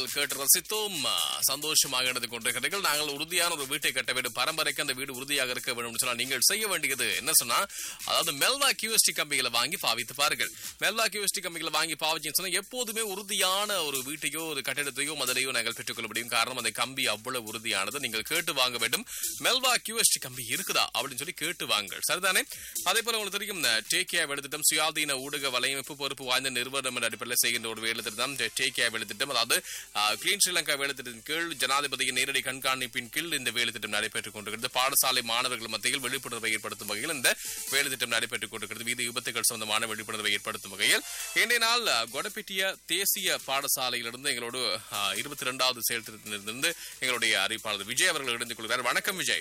நாங்கள் கேட்டு ரசித்தோம் ஆ, சந்தோஷமாக நடந்து கொண்டிருக்கிறீர்கள் நாங்கள் உறுதியான ஒரு வீட்டை கட்ட வேண்டும் பரம்பரைக்கு அந்த வீடு உறுதியாக இருக்க வேண்டும் சொன்னால் நீங்கள் செய்ய வேண்டியது என்ன சொன்னா அதாவது மெல்வா கியூஎஸ்டி கம்பிகளை வாங்கி பாவித்து பாருங்கள் மெல்வா கியூஎஸ்டி கம்பிகளை வாங்கி பாவிச்சுன்னு சொன்னா எப்போதுமே உறுதியான ஒரு வீட்டையோ ஒரு கட்டிடத்தையோ மதுரையோ நாங்கள் பெற்றுக்கொள்ள முடியும் காரணம் அந்த கம்பி அவ்வளவு உறுதியானது நீங்கள் கேட்டு வாங்க வேண்டும் மெல்வா கியூஎஸ்டி கம்பி இருக்குதா அப்படின்னு சொல்லி கேட்டு வாங்கள் சரிதானே அதே போல உங்களுக்கு தெரியும் டேக் கேர் எடுத்திட்டம் சுயாதீன ஊடக வலையமைப்பு பொறுப்பு வாய்ந்த நிறுவனம் என்ற அடிப்படையில் செய்கின்ற ஒரு வேலை திட்டம் டேக் கேர் வேலை திட்டம் அதாவது கிளீன் ஸ்ரீலங்கா வேலை திட்டத்தின் கீழ் ஜனாதிபதியின் நேரடி கண்காணிப்பின் கீழ் இந்த வேலை திட்டம் நடைபெற்றுக் கொண்டிருக்கிறது பாடசாலை மாணவர்கள் மத்தியில் விழிப்புணர்வை ஏற்படுத்தும் வகையில் இந்த வேலை திட்டம் நடைபெற்றுக் கொண்டிருக்கிறது வீதி விபத்துகள் சம்பந்தமான விழிப்புணர்வை ஏற்படுத்தும் வகையில் இன்றைய நாள் அஹ், கொடப்பிட்டிய தேசிய பாடசாலையிலிருந்து எங்களோடு இருபத்தி இரண்டாவது செயல் திட்டத்திலிருந்து எங்களுடைய அறிவிப்பாளர் விஜய் அவர்கள் இணைந்து கொள்கிறார் வணக்கம் விஜய்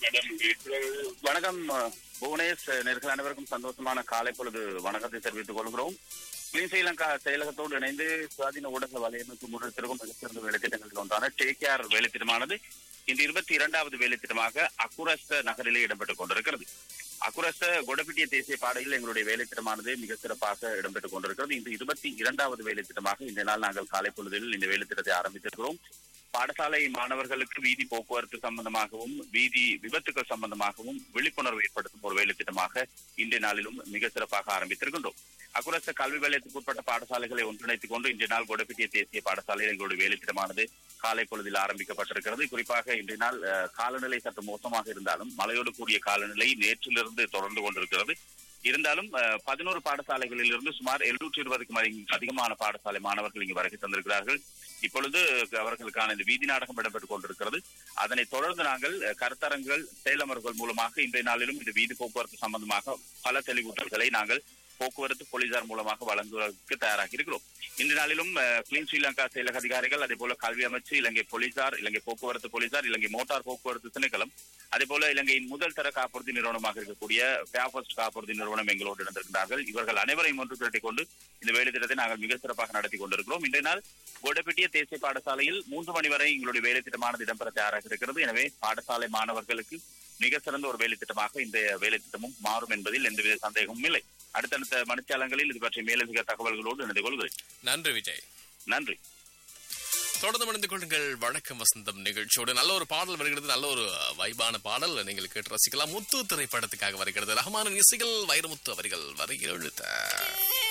வணக்கம் புவனேஷ் நேர்கள் அனைவருக்கும் சந்தோஷமான காலை பொழுது வணக்கத்தை தெரிவித்துக் கொள்கிறோம் கிளீன் ஸ்ரீலங்கா செயலகத்தோடு இணைந்து சுவாதீன ஊடக வலையமைப்பு முன்னெடுத்திருக்கும் மிகச்சிறந்த வேலைத்திட்டங்களில் ஒன்றான டேக் கேர் வேலைத்திட்டமானது இந்த இருபத்தி இரண்டாவது வேலைத்திட்டமாக அக்குரஸ்த நகரிலே இடம்பெற்றுக் கொண்டிருக்கிறது அக்குரஸ்த கொடப்பிட்டிய தேசிய பாதையில் எங்களுடைய வேலைத்திட்டமானது மிக சிறப்பாக இடம்பெற்றுக் கொண்டிருக்கிறது இந்த இருபத்தி இரண்டாவது வேலைத்திட்டமாக இந்த நாள் நாங்கள் காலை பொழுதில் இந்த வேலைத்திட்டத்தை ஆரம்பித்திருக்கிறோம் பாடசாலை மாணவர்களுக்கு வீதி போக்குவரத்து சம்பந்தமாகவும் வீதி விபத்துக்கள் சம்பந்தமாகவும் விழிப்புணர்வு ஏற்படுத்தும் ஒரு வேலைத்திட்டமாக இன்றைய நாளிலும் மிக சிறப்பாக ஆரம்பித்திருக்கின்றோம் அக்குரச கல்வி வலயத்துக்கு உட்பட்ட பாடசாலைகளை ஒன்றிணைத்துக் கொண்டு இன்றைய நாள் கொடப்பிட்டிய தேசிய பாடசாலையில் எங்களுடைய வேலைத்திட்டமானது காலை பொழுதில் ஆரம்பிக்கப்பட்டிருக்கிறது குறிப்பாக இன்றைய நாள் அஹ், காலநிலை சற்று மோசமாக இருந்தாலும் மழையோடு கூடிய காலநிலை நேற்றிலிருந்து தொடர்ந்து கொண்டிருக்கிறது இருந்தாலும் பதினோரு பாடசாலைகளில் இருந்து சுமார் எழுநூற்றி இருபதுக்கும் அதிக- அதிகமான பாடசாலை மாணவர்கள் இங்கு வருகை தந்திருக்கிறார்கள் இப்பொழுது அவர்களுக்கான இந்த வீதி நாடகம் இடம்பெற்றுக் கொண்டிருக்கிறது அதனைத் தொடர்ந்து நாங்கள் அஹ், கருத்தரங்குகள் செயலமர்கள் மூலமாக இன்றைய நாளிலும் இந்த வீதி போக்குவரத்து சம்பந்தமாக பல தெளிவூட்டல்களை நாங்கள் போக்குவரத்து போலீசார் மூலமாக வழங்குவதற்கு தயாராகி இருக்கிறோம் இந்த நாளிலும் அஹ், கிளீன் ஸ்ரீலங்கா செயலக அதிகாரிகள் அதே போல கல்வி அமைச்சு இலங்கை போலீசார் இலங்கை போக்குவரத்து போலீசார் இலங்கை மோட்டார் போக்குவரத்து திணைக்களம் அதே போல இலங்கையின் முதல் தர காப்புறுதி நிறுவனமாக இருக்கக்கூடிய ஃபேபஸ்ட் காப்புறுதி நிறுவனம் எங்களோடு இணைந்திருக்கிறார்கள் இவர்கள் அனைவரையும் ஒன்று திரட்டிக் கொண்டு இந்த வேலை திட்டத்தை நாங்கள் மிக சிறப்பாக நடத்தி கொண்டிருக்கிறோம் இன்றைய நாள் கோடப்பட்டிய தேசிய பாடசாலையில் மூன்று மணி வரை எங்களுடைய வேலை திட்டமானது இடம்பெற தயாராக இருக்கிறது எனவே பாடசாலை மாணவர்களுக்கு மிக சிறந்த ஒரு வேலை திட்டமாக இந்த வேலை திட்டமும் மாறும் என்பதில் எந்தவித சந்தேகமும் இல்லை அடுத்தடுத்த மணிச்சாலங்களில் இது பற்றிய மேலதிக தகவல்களோடு இணைந்து கொள்கிறேன் நன்றி விஜய் நன்றி தொடர்ந்து மணிந்து கொள்ளுங்கள் வணக்கம் வசந்தம் நிகழ்ச்சியோடு நல்ல ஒரு பாடல் வருகிறது நல்ல ஒரு வைபான பாடல் நீங்கள் கேட்டு ரசிக்கலாம் முத்து திரைப்படத்துக்காக வருகிறது ரஹ்மானின் இசைகள் வைரமுத்து அவர்கள் வரையில் எழுத்த